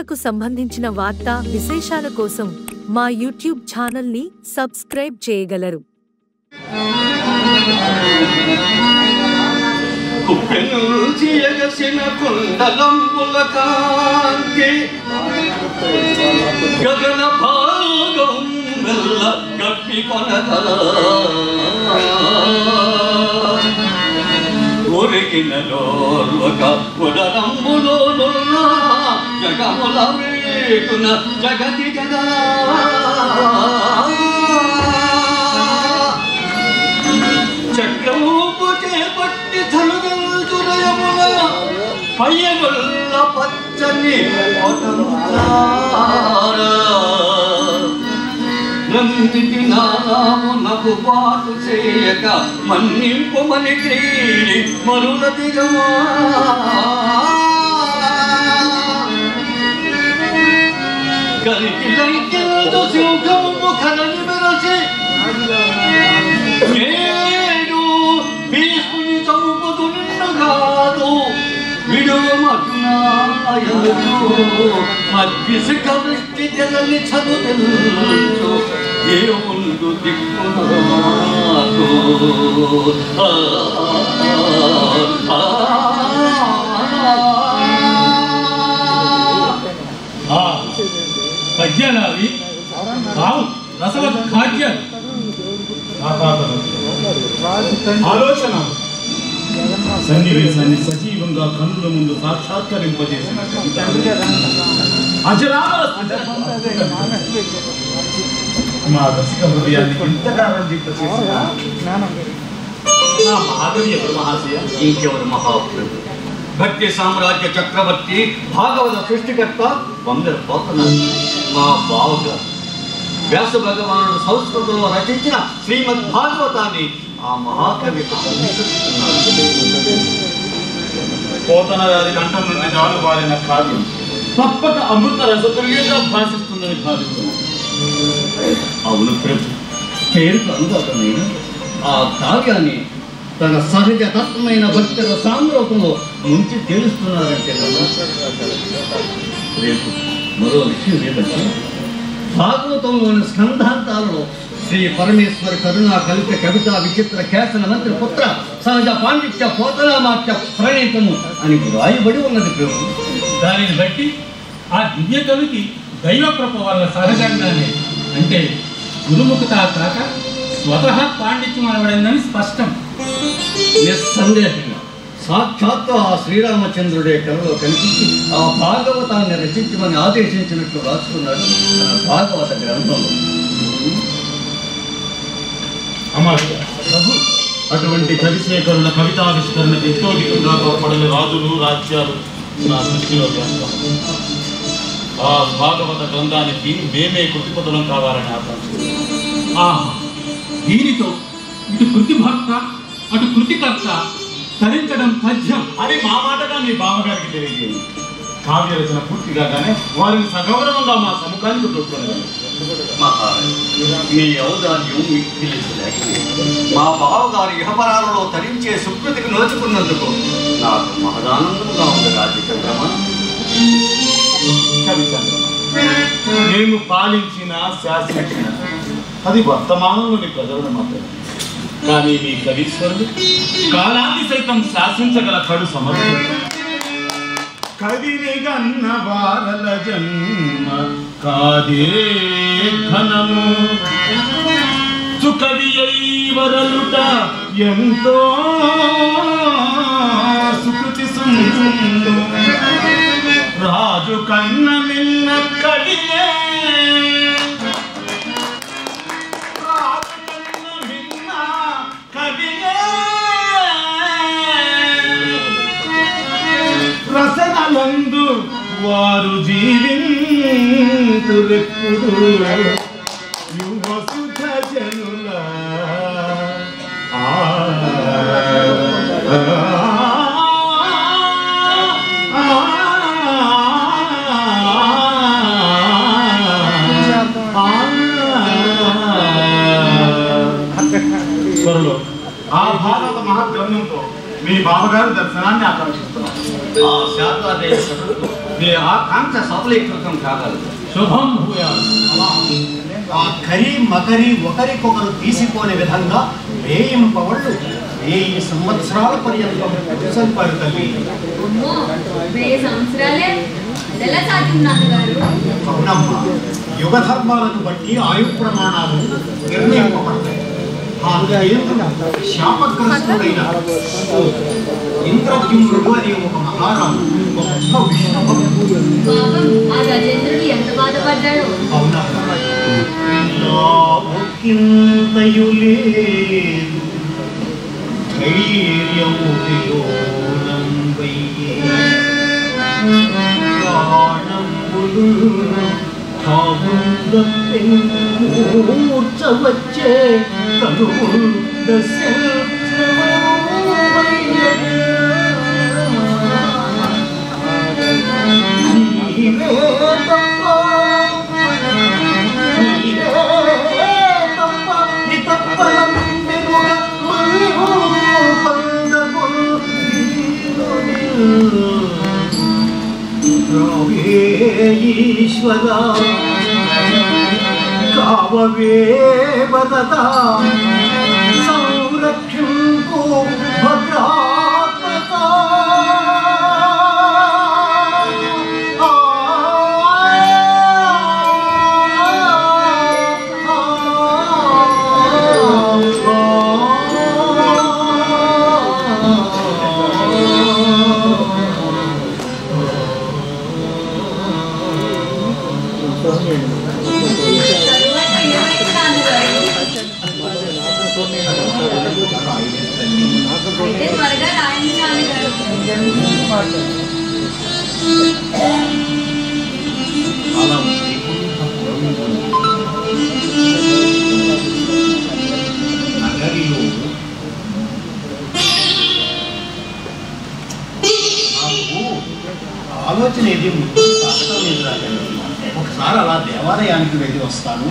తిరుమలకు సంబంధించిన వార్తా విశేషాల కోసం మా యూట్యూబ్ ఛానల్ని సబ్స్క్రైబ్ చేయగలరు కుప్పెనుంచి ఎగసిన కుండలంబుల కాంతి గగన భాగం మెల్ల గప్పి కొనగా ఒరిగిన లోర్వక ఉదరంబులో నున్న జగముల వేకున జగతి జగా చక్రమూపు చేపట్టి ధనుగల్చురయమున పయ్యగొల్ల పచ్చని నందిటి నామునకు పాటు చేయక మన్నింపు మని క్రీడి మరుల దిగమా కలికి లైక్యంతో సింహము కలని మెరచి నేను భీష్ముని చంపుతు నిన్ను కాదు విడువమటునాయను మధ్యసిక దృష్టి తెలని చదువు దేవుండు దిక్కు నాకు ఆ, ఆ, ఆ. ఆ పద్యాలు అవి కావు రసవత్ ఖాద్యాలు ఆలోచన సన్నివేశాన్ని సజీవంగా కన్నుల ముందు సాక్షాత్కరింపజేసిన అజరామర మా రసిక హృదయాన్ని ఇంతగా రంజింపచేసిన నా మాధవి ఎవరు మహాశయ ఇంకెవరు మహాప్రభు భక్తి సామ్రాజ్య చక్రవర్తి భాగవత సృష్టికర్త వందర పోతన మా బావగారు వ్యాస భగవానుడు సంస్కృతంలో రచించిన శ్రీమద్ భాగవతాన్ని ఆ మహాకవి పోతన గారి కంఠం నుండి జాలువారిన కావ్యం తప్పక అమృత రసతుల్యంగా భాషిస్తుందని భావిస్తున్నాను అవును ప్రభు పేరుకు అందమైన ఆ కావ్యాన్ని తన సహజ తత్వమైన భక్తుల సామ్రోకంలో ముంచి తెలుస్తున్నారంటే రేపు మరో విషయం ఏమంటే భాగవతంలోని స్కంధాంతాలలో శ్రీ పరమేశ్వర కరుణా కలిత కవిత విచిత్ర కేసన మంత్రి పుత్ర సహజ పాండిత్య పోతనామాత్య ప్రణీతము అని వ్రాయబడి ఉన్నది ప్రభు దానిని బట్టి ఆ దివ్య కవికి దైవ కృప వల్ల సహజంగానే అంటే గురుముఖత కాక స్వతహా పాండిత్యం అనబడిందని స్పష్టం నిస్సందేహంగా సాక్షాత్తు ఆ శ్రీరామచంద్రుడే కలలో కనిపించి ఆ భాగవతాన్ని రచించమని ఆదేశించినట్లు రాసుకున్నాడు తన భాగవత గ్రంథంలో అమాత్య ప్రభు అటువంటి కవిశేఖరుల కవితావిష్కరణకి యశోగితంగా తోడ్పడిన రాజులు రాజ్యాలు నా దృష్టిలో చేస్తాం ఆ భాగవత గ్రంథానికి మేమే కృతిపతులం కావాలని ఆకాంక్ష ఆహా దీనితో ఇటు కృతిభక్త అటు కృతికర్త తరించడం తథ్యం అని మా మాటగా మీ బావగారికి తెలియజేయండి కావ్య రచన పూర్తి కాగానే వారిని సగౌరవంగా మా సముఖానికి దొరుకుతున్నారు మహారాజ్ మీ ఔదార్యం మీకు తెలియలేదు మా బావగారు ఇహపరాలలో తరించే సుకృతికి నోచుకున్నందుకు నాకు మహదానందంగా ఉంది రాజచంద్రమా కవిచంద్రమ మేము పాలించిన శాసించిన అది వర్తమానంలోని ప్రజలను మాత్రమే కానీ మీ కవీశ్వరుడు కాలాన్ని సైతం శాసించగల కడు సమర్థుడు కవిని గన్న వారల జన్మ కాదే ఘనము సుకవి వరలుట ఎంతో సుకృతి సుందు రాజు కన్న మిన్న కడియే రాజు కన్న మిన్న కడియే రసనలందు వారు జీవింతురెప్పుడు యువసుధ జనుల ఆ త్వరలో ఆ భారత మహాగ్రంథంతో మీ బావగారి దర్శనాన్ని ఆకాంక్షిస్తున్నాం ఆ శారదాదేవి కథలకు మీ ఆకాంక్ష సఫలీకృతం కాగలదు శుభం భూయాత్ ఆ కరి మకరి ఒకరికొకరు తీసిపోని విధంగా వేయింపవళ్ళు వెయ్యి సంవత్సరాల పర్యంతం చంపారు తల్లి అమ్మో వెయ్యి సంవత్సరాలే ఎలా సాధ్యం నాన్నగారు అవునమ్మ యుగ ధర్మాలను బట్టి ఆయు ప్రమాణాలు నిర్ణయింపబడతాయి ఆ ఇంద్రుడు శాపగ్రస్తుడైన ఇంద్రద్యుమ్నుడు అనే ఒక మహారాజు గొప్ప విష్ణు భక్తుడు. పాపం ఆ గజేంద్రుడు ఎంత బాధపడ్డాడు అవునా ఇలా ఒక్కింతయు లేదు ధైర్యము విలోలంబయ్యే. ప్రాణంబులు తాగుంద పెంకూర్చ వచ్చే కనుగుంద నీవే తప్ప ఈశ్వర కావవే వదత సంరక్షింపు భద్రాత్మక తరువాత ఏమైంది నాన్నగారు అయితే త్వరగా రాయండి నాన్నగారు అలం నగరిలో నాకు ఆలోచన ఏది ముందు సాగటం లేదు రాజండి ఒకసారి అలా దేవాలయానికి వెళ్ళి వస్తాను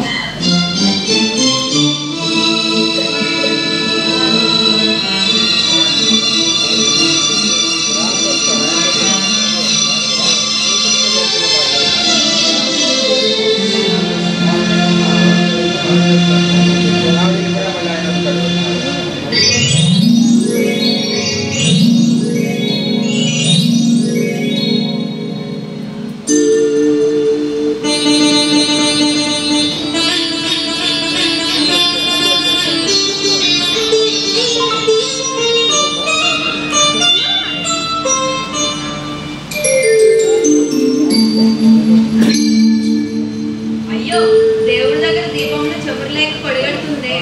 అయ్యో దేవుడి దగ్గర దీపంలో చెవురు లేక పొడిగడుతుంది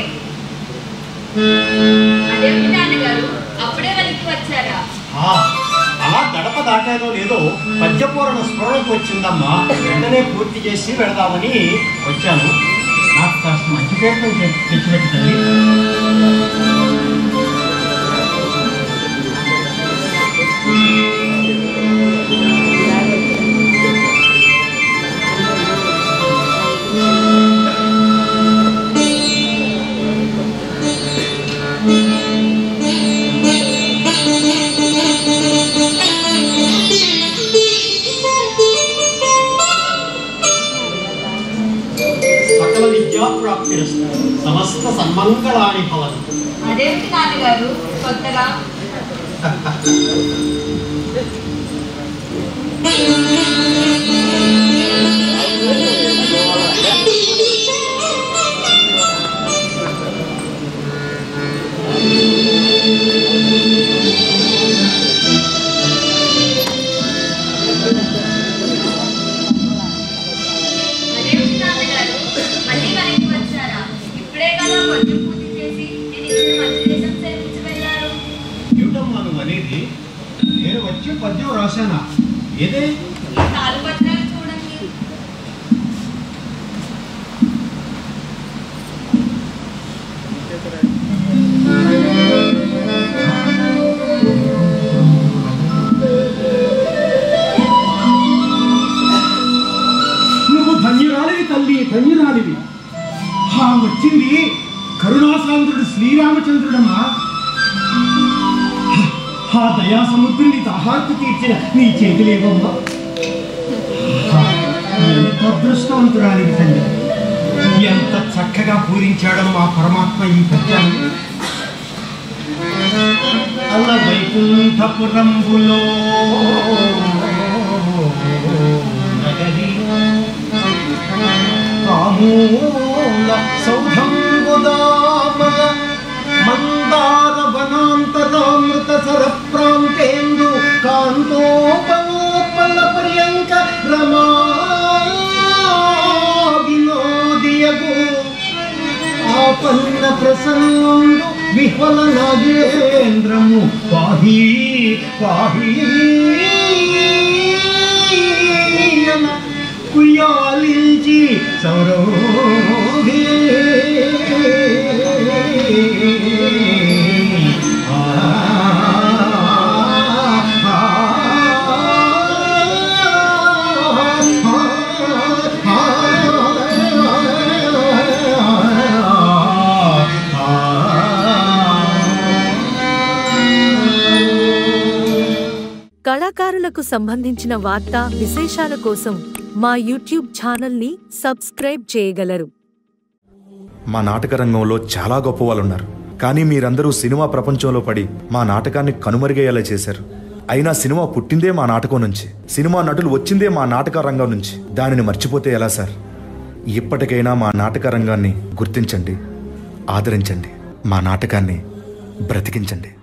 అదేమిటి నాన్నగారు అప్పుడే వెనక్కి వచ్చారా ఆ, అలా గడప దాటానో లేదో పద్యపూరణ స్ఫురణకు వచ్చిందమ్మా వెంటనే పూర్తి చేసి వెళదామని వచ్చాను నాకు కాస్త మంచి పేరు తెచ్చిపెట్టు తల్లి సకల విద్యా ప్రాప్తి సమస్త సన్మంగళాని భవంతు అదేమిటి నాన్నగారు కొత్తగా అదేమిటి నాన్నగారు మళ్ళీ వెనక్కి వచ్చారా ఇప్పుడే కదా కొంచెం పూర్తి చేసి నేను ఇచ్చిన మంచి దేశం సేవించి వెళ్ళారు ఏమిటమ్మా నువ్వు అనేది నేను వచ్చి పద్యం రాశానా ఏదే ఈ నాలుగు పత్రాలు చూడండి నువ్వు ధన్యురాలివి తల్లి ధన్యురాలివి ఆ వచ్చింది కరుణాసాంద్రుడు శ్రీరామచంద్రుడమ్మా ఆ దయా సముద్రుని దాహార్తి తీర్చిన నీ చేతులేవమ్మా ఎంత అదృష్టవంతురాలివి తల్లి ఎంత చక్కగా పూరించాడమ్మా పరమాత్మ ఈ పద్యాన్ని అల్ల వైకుంఠపురంబులో నగరి కామూల సౌధంబుదామల మందార వనాంతరామృత సర ప్రాంతేందు కాంతోపమోపల పర్యంక రమా వినోదియగు ఆపన్న ప్రసన్నుండు విఫల నాగేంద్రము పాహి పాహి అన కుయాలించి సౌరభే కళాకారులకు సంబంధించిన వార్తా విశేషాల కోసం మా యూట్యూబ్ ఛానల్ని సబ్స్క్రైబ్ చేయగలరు మా నాటక రంగంలో చాలా గొప్ప వాళ్ళు ఉన్నారు కానీ మీరందరూ సినిమా ప్రపంచంలో పడి మా నాటకాన్ని కనుమరుగయ్యేలా చేశారు అయినా సినిమా పుట్టిందే మా నాటకం నుంచి సినిమా నటులు వచ్చిందే మా నాటక రంగం నుంచి దానిని మర్చిపోతే ఎలా సార్ ఇప్పటికైనా మా నాటక రంగాన్ని గుర్తించండి ఆదరించండి మా నాటకాన్ని బ్రతికించండి